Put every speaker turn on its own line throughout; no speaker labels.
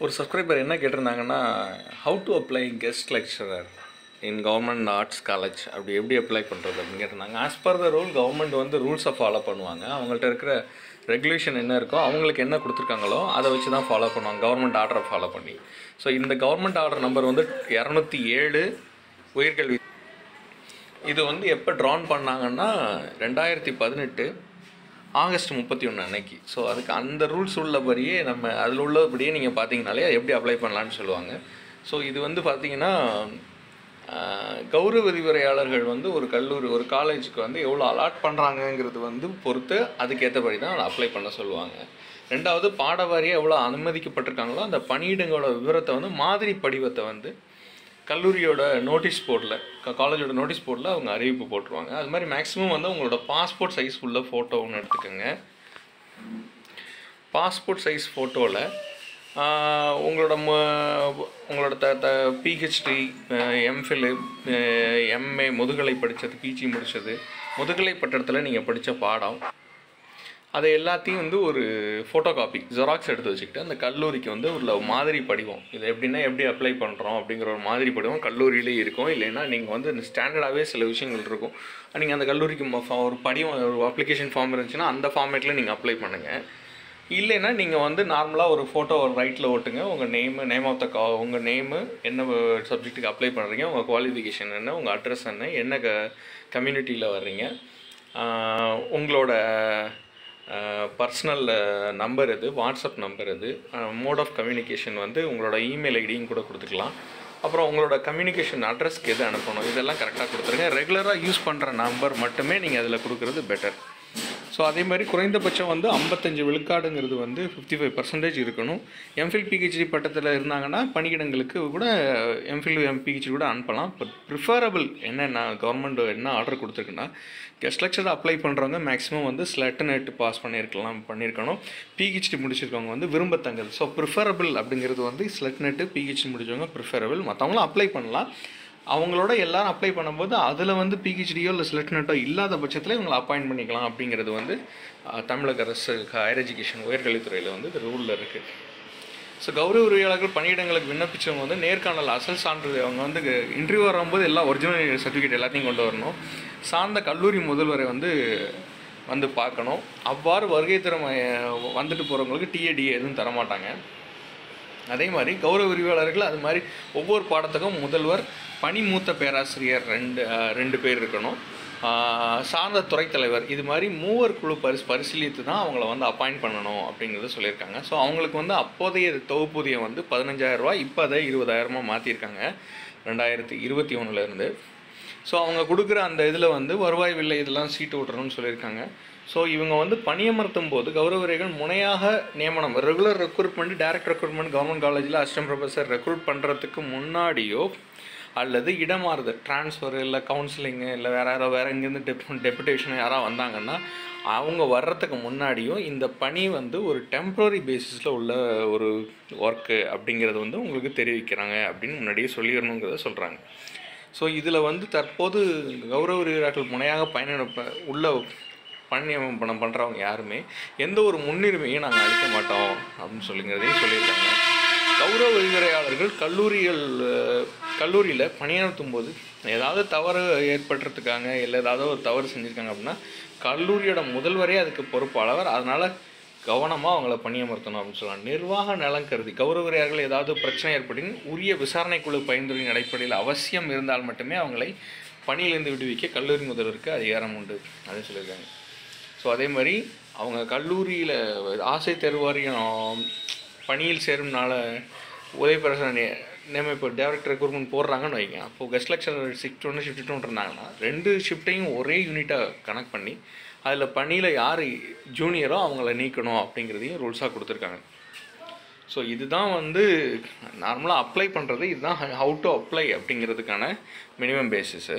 ஒரு சப்ஸ்கிரைபர் என்ன கேட்டிருந்தாங்கன்னா how to apply guest lecturer in government arts college அப்படி எப்படி அப்ளை பண்ணுறது அப்படின்னு கேட்டிருந்தாங்க as per the rule government வந்து ரூல்ஸை ஃபாலோ பண்ணுவாங்க அவங்கள்ட்ட இருக்கிற ரெகுலேஷன் என்ன இருக்கோ அவங்களுக்கு என்ன கொடுத்துருக்காங்களோ அதை வச்சு தான் ஃபாலோ பண்ணுவாங்க கவர்மெண்ட் ஆர்டரை ஃபாலோ பண்ணி ஸோ இந்த கவர்மெண்ட் ஆர்டர் நம்பர் வந்து இரநூத்தி ஏழு உயர்கல்வி இது வந்து எப்போ ட்ரான் பண்ணாங்கன்னா ரெண்டாயிரத்தி பதினெட்டு ஆகஸ்ட் முப்பத்தி ஒன்று அன்னைக்கு ஸோ அதுக்கு அந்த ரூல்ஸ் உள்ளபடியே நம்ம அதில் உள்ளபடியே நீங்கள் பார்த்தீங்கனாலே அது எப்படி அப்ளை பண்ணலான்னு சொல்லுவாங்க ஸோ இது வந்து பார்த்தீங்கன்னா ஆஹ், கௌரவ விரிவுரையாளர்கள் வந்து ஒரு கல்லூரி ஒரு காலேஜுக்கு வந்து எவ்வளோ அலாட் பண்ணுறாங்கங்கிறது வந்து பொறுத்து அதுக்கேற்றபடி தான் அப்ளை பண்ண சொல்லுவாங்க ரெண்டாவது பாடவாரியாக எவ்வளோ அனுமதிக்கப்பட்டிருக்காங்களோ அந்த பணியிடங்களோட விவரத்தை வந்து மாதிரி படிவத்தை வந்து கல்லூரியோட நோட்டீஸ் போர்டில் காலேஜோட நோட்டீஸ் போர்டில் அவங்க அறிவிப்பு போட்டுருவாங்க அது மாதிரி மேக்ஸிமம் வந்து உங்களோட பாஸ்போர்ட் சைஸ் உள்ள ஃபோட்டோ ஒன்று எடுத்துக்கோங்க பாஸ்போர்ட் சைஸ் ஃபோட்டோவில் உங்களோட மு உங்களோட த த பிஹெச்டி எம்ஃபில் எம்ஏ முதுகலை படித்தது பிஜி முடித்தது முதுகலை பட்டத்தில் நீங்கள் படித்த பாடம் அதை எல்லாத்தையும் வந்து ஒரு ஃபோட்டோ காப்பி ஜெராக்ஸ் எடுத்து வச்சுக்கிட்டு அந்த கல்லூரிக்கு வந்து உள்ள மாதிரி படிவம் இது எப்படின்னா எப்படி அப்ளை பண்ணுறோம் அப்படிங்கிற ஒரு மாதிரி படிவம் கல்லூரியிலே இருக்கும் இல்லைன்னா நீங்கள் வந்து ஸ்டாண்டர்டாகவே சில விஷயங்கள் இருக்கும் நீங்கள் அந்த கல்லூரிக்கு ம- ஃபா- ஒரு படிவம் ஒரு அப்ளிகேஷன் ஃபார்ம் இருந்துச்சுன்னா அந்த ஃபார்மேட்டில் நீங்கள் அப்ளை பண்ணுங்கள் இல்லைன்னா நீங்கள் வந்து நார்மலாக ஒரு ஃபோட்டோ ஒரு ரைட்டில் ஓட்டுங்க உங்கள் நேமு நேம் ஆஃப் த கா உங்கள் நேமு என்ன சப்ஜெக்ட்டுக்கு அப்ளை பண்ணுறீங்க உங்கள் குவாலிஃபிகேஷன் என்ன உங்கள் அட்ரஸ் என்ன என்ன க கம்யூனிட்டியில் வர்றீங்க ஆஹ் உங்களோட பர்சனல் நம்பர் இது வாட்ஸ்அப் நம்பர் இது மோட் ஆஃப் கம்யூனிகேஷன் வந்து உங்களோட இமெயில் ஐடியும் கூட கொடுத்துக்கலாம் அப்புறம் உங்களோட கம்யூனிகேஷன் அட்ரஸ்க்கு எது அனுப்பணும் இதெல்லாம் கரெக்டாக கொடுத்துருங்க ரெகுலராக யூஸ் பண்ணுற நம்பர் மட்டுமே நீங்கள் அதில் கொடுக்குறது பெட்டர் ஸோ அதே மாதிரி குறைந்தபட்சம் வந்து ஐம்பத்தஞ்சு விழுக்காடுங்கிறது வந்து ஃபிஃப்டி ஃபைவ் பர்சன்டேஜ் இருக்கணும் எம்ஃபில் பிஹெச்டி பட்டத்தில் இருந்தாங்கன்னா பணியிடங்களுக்கு கூட எம்ஃபில் எம்பிஹெச்டி கூட அனுப்பலாம் பட் ப்ரிஃபரபிள் என்னென்ன கவர்மெண்ட் என்ன ஆர்டர் கொடுத்துருக்குன்னா கெஸ்ட் லெக்சர் அப்ளை பண்ணுறவங்க மேக்ஸிமம் வந்து ஸ்லெட் நெட் பாஸ் பண்ணியிருக்கலாம் பண்ணியிருக்கணும் பிஹெச்டி முடிச்சிருக்கவங்க வந்து விரும்பத்தங்கல் ஸோ ப்ரிஃபரபிள் அப்படிங்கிறது வந்து ஸ்லெட் நெட்டு பிஹெச்டி முடிச்சவங்க ப்ரிஃபரபிள் மற்றவங்களும் அப்ளை பண்ணலாம் அவங்களோட எல்லாரும் அப்ளை பண்ணும்போது அதில் வந்து பிஹெச்டியோ இல்லை ஸ்லெட் நெட்டோ இல்லாத பட்சத்தில் இவங்களை அப்பாயிண்ட் பண்ணிக்கலாம் அப்படிங்கிறது வந்து அஹ், தமிழக அரசு ஹையர் எஜுகேஷன் உயர்கல்வித்துறையில் வந்து இது ரூலில் இருக்குது ஸோ கௌரவ உரிமையாளர்கள் பணியிடங்களுக்கு விண்ணப்பிச்சவங்க வந்து நேர்காணல் அசல் சான்று அவங்க வந்து இன்டர்வியூ வரும்போது எல்லா ஒரிஜினல் சர்டிஃபிகேட் எல்லாத்தையும் கொண்டு வரணும் சார்ந்த கல்லூரி முதல்வரை வந்து வந்து பார்க்கணும் அவ்வாறு வருகை தர வந்துட்டு போகிறவங்களுக்கு டிஏடிஏ எதுவும் தரமாட்டாங்க அதே மாதிரி கௌரவ விரிவாளர்கள் அது மாதிரி ஒவ்வொரு பாடத்துக்கும் முதல்வர் பணி மூத்த பேராசிரியர் ரெண்டு அஹ், ரெண்டு பேர் இருக்கணும் ஆஹ், சார்ந்த துறைத் தலைவர் இது மாதிரி மூவர் குழு பரிசு பரிசீலித்து தான் அவங்கள வந்து அப்பாயிண்ட் பண்ணணும் அப்படிங்கிறத சொல்லியிருக்காங்க ஸோ அவங்களுக்கு வந்து அப்போதைய தொகுப்பூதியம் வந்து பதினஞ்சாயிரம் ரூபாய் இப்போ அதை இருபதாயிரமாக மாற்றிருக்காங்க ரெண்டாயிரத்தி இருபத்தி ஒன்றுலேருந்து ஸோ அவங்க கொடுக்குற அந்த இதில் வந்து வருவாய் வில்லை இதெல்லாம் சீட்டு விட்டுறணும்னு சொல்லியிருக்காங்க ஸோ இவங்க வந்து பணியமர்த்தும் போது கௌரவரைகள் முனையாக நியமனம் regular recruitment direct recruitment government காலேஜில் அசிஸ்டன்ட் ப்ரொஃபஸர் ரெக்ரூட் பண்ணுறதுக்கு முன்னாடியோ அல்லது இடமாறுதல் ட்ரான்ஸ்ஃபர் இல்லை கவுன்சிலிங்கு இல்லை வேறு யாரோ வேறு இங்கேருந்து டெப் டெபுடேஷன் யாராவது வந்தாங்கன்னா அவங்க வர்றதுக்கு முன்னாடியும் இந்த பணி வந்து ஒரு டெம்ப்ரரி பேசிஸில் உள்ள ஒரு ஒர்க்கு அப்படிங்கிறது வந்து உங்களுக்கு தெரிவிக்கிறாங்க அப்படின்னு முன்னாடியே சொல்லிடணுங்கிறத சொல்கிறாங்க ஸோ இதில் வந்து தற்போது கௌரவ உரிமையாளர்கள் முனையாக பயண உள்ள பணியம் பணம் பண்ணுறவங்க யாருமே எந்த ஒரு முன்னுரிமையும் நாங்கள் அளிக்க மாட்டோம் அப்படின்னு சொல்லுங்கிறதையும் சொல்லியிருக்காங்க கௌரவ விரிவுரையாளர்கள் கல்லூரிகள் அஹ், கல்லூரியில் பணியாற்றும் போது ஏதாவது தவறு ஏற்பட்டிருக்காங்க இல்லை ஏதாவது ஒரு தவறு செஞ்சுருக்காங்க அப்படின்னா கல்லூரியோட முதல்வரே அதுக்கு பொறுப்பாளவர் அதனால் கவனமாக அவங்கள பணியமர்த்தணும் அப்படின்னு சொல்லலாம் நிர்வாக நலன் கருதி கௌரவரையார்கள் ஏதாவது பிரச்சனை ஏற்படின் உரிய விசாரணை குழு பரிந்துரையின் அடிப்படையில் அவசியம் இருந்தால் மட்டுமே அவங்களை பணியிலிருந்து விடுவிக்க கல்லூரி முதல்வருக்கு அதிகாரம் உண்டு அப்படின்னு சொல்லியிருக்காங்க ஸோ அதே மாதிரி அவங்க கல்லூரியில் ஆசை தேர்வாரியம் பணியில் சேரும்னால உதவி பிரசன நேம இப்போ டேரக்டர் ரெக்ரூட்மெண்ட் போடுறாங்கன்னு வைங்க அப்போது கெஸ்ட் லெக்சர் ஷிஃப்ட் ஒன்று ஷிஃப்ட் டூ இருந்தாங்கன்னா ரெண்டு ஷிஃப்ட்டையும் ஒரே யூனிட்டாக கனெக்ட் பண்ணி அதில் பணியில் யார் ஜூனியரோ அவங்கள நீக்கணும் அப்படிங்கிறதையும் ரூல்ஸாக கொடுத்துருக்காங்க ஸோ இதுதான் வந்து நார்மலாக அப்ளை பண்ணுறது இதுதான் ஹவு டு அப்ளை அப்படிங்கிறதுக்கான மினிமம் பேசிஸு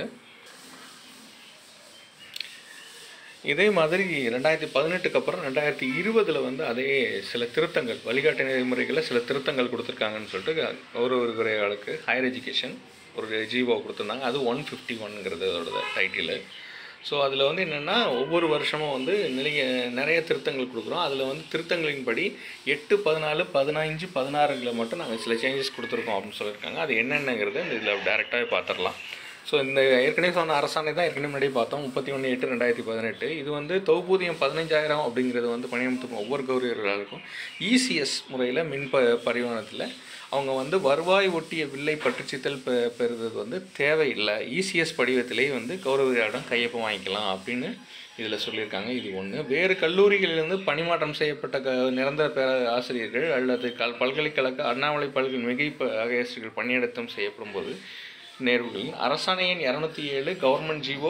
இதே மாதிரி ரெண்டாயிரத்தி பதினெட்டுக்கு அப்புறம் ரெண்டாயிரத்தி இருபதில் வந்து அதே சில திருத்தங்கள் வழிகாட்டு நெறிமுறைகளில் சில திருத்தங்கள் கொடுத்துருக்காங்கன்னு சொல்லிட்டு ஒரு ஒரு குறையாளுக்கு ஹையர் எஜுகேஷன் ஒரு ஜீவோ கொடுத்துருந்தாங்க அது ஒன் ஃபிஃப்டி ஒன்ங்கிறது அதோட டைட்டிலு ஸோ அதில் வந்து என்னென்னா ஒவ்வொரு வருஷமும் வந்து நிறைய நிறைய திருத்தங்கள் கொடுக்குறோம் அதில் வந்து திருத்தங்களின்படி எட்டு பதினாலு பதினஞ்சு பதினாறுல மட்டும் நாங்கள் சில சேஞ்சஸ் கொடுத்துருக்கோம் அப்படின்னு சொல்லியிருக்காங்க அது என்னென்னங்கிறது இந்த இதில் டேரெக்டாகவே பார்த்துடலாம் ஸோ இந்த ஏற்கனவே சொன்ன அரசாணை தான் ஏற்கனவே முன்னாடி பார்த்தோம் முப்பத்தி ஒன்று எட்டு ரெண்டாயிரத்தி பதினெட்டு இது வந்து தொகுப்பூதியம் பதினஞ்சாயிரம் அப்படிங்கிறது வந்து பணியமர்த்தும் ஒவ்வொரு கௌரவர்களுக்கும் இசிஎஸ் முறையில் மின் ப பரிமாணத்தில் அவங்க வந்து வருவாய் ஒட்டிய வில்லை பற்றுச்சித்தல் பெ பெறுறது வந்து தேவையில்லை இசிஎஸ் படிவத்திலேயே வந்து கௌரவரிடம் கையொப்பம் வாங்கிக்கலாம் அப்படின்னு இதில் சொல்லியிருக்காங்க இது ஒன்று வேறு கல்லூரிகளிலிருந்து பணிமாற்றம் செய்யப்பட்ட க நிரந்தர பேர ஆசிரியர்கள் அல்லது கல் பல்கலைக்கழக அண்ணாமலை பல்கலை மிகை ப ஆசிரியர்கள் பணியிடத்தம் செய்யப்படும் போது நேர்வுகளில் அரசாணை எண் இரநூத்தி ஏழு கவர்மெண்ட் ஜிஓ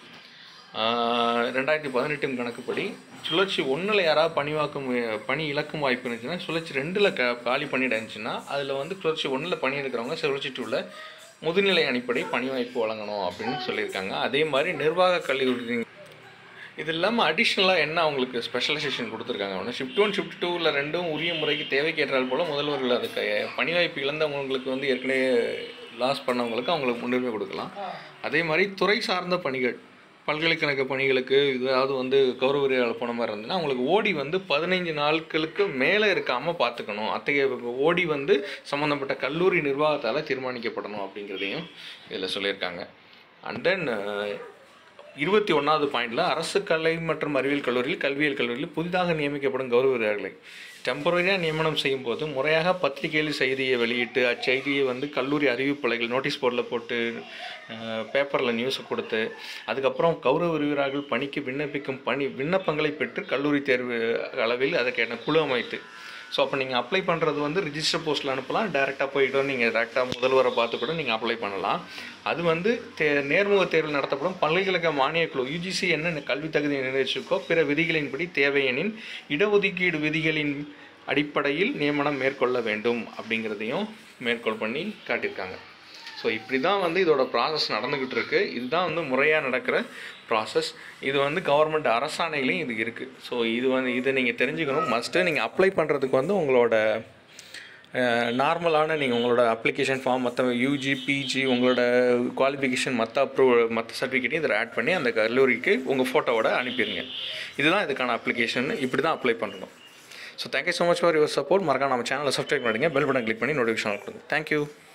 ரெண்டாயிரத்தி பதினெட்டின் கணக்குப்படி சுழற்சி ஒன்றில் யாராவது பணிவாக்கும் வே- பணி இழக்கும் வாய்ப்பு இருந்துச்சுன்னா சுழற்சி ரெண்டில் க காலி பண்ணிட்டு இருந்துச்சுன்னா அதில் வந்து சுழற்சி ஒன்றில் பணி எடுக்கிறவங்க சுழற்சி டூவில் முதுநிலை அடிப்படை பணி வாய்ப்பு வழங்கணும் அப்படின்னு சொல்லியிருக்காங்க அதே மாதிரி நிர்வாக கல்லூரி இது இல்லாமல் அடிஷ்னலாக என்ன அவங்களுக்கு ஸ்பெஷலைசேஷன் கொடுத்துருக்காங்க ஒன்று ஷிஃப்ட் ஒன் ஷிஃப்ட் டூவில் ரெண்டும் உரிய முறைக்கு தேவைக்கேற்றால் போல் முதல்வர்கள் அதுக்கு பணி வாய்ப்பு இழந்தவங்களுக்கு வந்து ஏற்கனவே லாஸ் பண்ணவங்களுக்கு அவங்களுக்கு முன்னுரிமை கொடுக்கலாம் அதே மாதிரி துறை சார்ந்த பணிகள் பல்கலைக்கழக பணிகளுக்கு ஏதாவது வந்து கௌரவரியால் போன மாதிரி இருந்ததுன்னா அவங்களுக்கு ஓடி வந்து பதினைஞ்சு நாட்களுக்கு மேலே இருக்காமல் பார்த்துக்கணும் அத்தகைய ஓடி வந்து சம்மந்தப்பட்ட கல்லூரி நிர்வாகத்தால் தீர்மானிக்கப்படணும் அப்படிங்கிறதையும் இதில் சொல்லியிருக்காங்க அண்ட் தென் இருபத்தி ஒன்றாவது பாயிண்டில் அரசு கலை மற்றும் அறிவியல் கல்லூரியில் கல்வியியல் கல்லூரியில் புதிதாக நியமிக்கப்படும் கௌரவர்களை டெம்பரரியாக நியமனம் செய்யும் போது முறையாக பத்திரிகையில் செய்தியை வெளியிட்டு அச்செய்தியை வந்து கல்லூரி அறிவிப்பலைகள் நோட்டீஸ் போர்டில் போட்டு பேப்பரில் நியூஸை கொடுத்து அதுக்கப்புறம் கௌரவ விரிவரார்கள் பணிக்கு விண்ணப்பிக்கும் பணி விண்ணப்பங்களை பெற்று கல்லூரி தேர்வு அளவில் அதற்கான குழு அமைத்து ஸோ அப்போ நீங்கள் அப்ளை பண்ணுறது வந்து ரிஜிஸ்டர் போஸ்ட்டில் அனுப்பலாம் டேரெக்டாக போயிட்டு நீங்கள் டேரெக்டாக முதல்வரை பார்த்து கூட நீங்கள் அப்ளை பண்ணலாம் அது வந்து தே நேர்முக தேர்வு நடத்தப்படும் பல்கலைக்கழக மானியக் குழு யூஜிசி என்ன கல்வி தகுதி நிர்ணயிச்சிருக்கோ பிற விதிகளின்படி தேவையெனின் இடஒதுக்கீடு விதிகளின் அடிப்படையில் நியமனம் மேற்கொள்ள வேண்டும் அப்படிங்கிறதையும் மேற்கோள் பண்ணி காட்டியிருக்காங்க ஸோ இப்படி தான் வந்து இதோட ப்ராசஸ் நடந்துக்கிட்டு இருக்கு இதுதான் வந்து முறையாக நடக்கிற ப்ராசஸ் இது வந்து கவர்மெண்ட் அரசாணையிலையும் இது இருக்குது ஸோ இது வந்து இதை நீங்கள் தெரிஞ்சுக்கணும் மஸ்ட்டு நீங்கள் அப்ளை பண்ணுறதுக்கு வந்து உங்களோட நார்மலான நீங்கள் உங்களோட அப்ளிகேஷன் ஃபார்ம் மற்ற யூஜி பிஜி உங்களோட குவாலிஃபிகேஷன் மற்ற அப்ரூவ் மற்ற சர்டிஃபிகேட்டையும் இதில் ஆட் பண்ணி அந்த கல்லூரிக்கு உங்கள் ஃபோட்டோவோட அனுப்பிடுங்க இதுதான் இதுக்கான அப்ளிகேஷன் இப்படி தான் அப்ளை பண்ணணும் so thank you so much for your support மறக்காம நம்ம சேனலை சப்ஸ்கிரைப் பண்ணிடுங்க பெல் பட்டன் கிளிக் பண்ணி நோட்டிஃபிகேஷன் கொடுங்க தேங்க்யூ